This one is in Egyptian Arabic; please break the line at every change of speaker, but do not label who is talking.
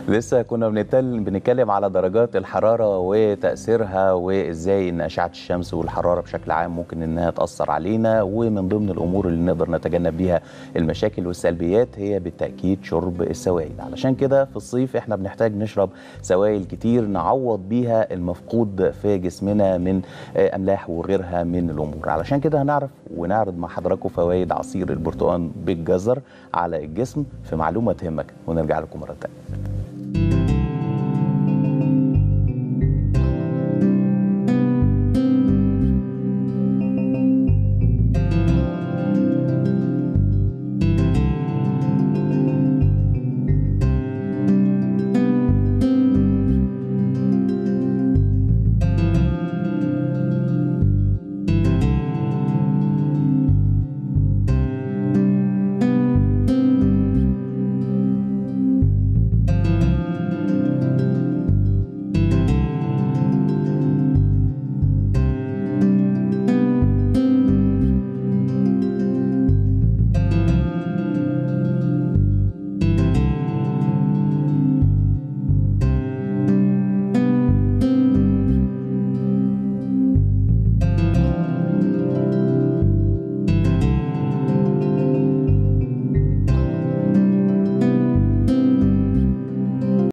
لسه كنا بنتكلم بنتكلم على درجات الحراره وتاثيرها وازاي ان اشعه الشمس والحراره بشكل عام ممكن انها تاثر علينا ومن ضمن الامور اللي نقدر نتجنب بيها المشاكل والسلبيات هي بالتاكيد شرب السوائل علشان كده في الصيف احنا بنحتاج نشرب سوائل كتير نعوض بيها المفقود في جسمنا من املاح وغيرها من الامور علشان كده هنعرف ونعرض مع حضراتكم فوائد عصير البرتقال بالجزر على الجسم في معلومه تهمك ونرجع لكم مره ثانيه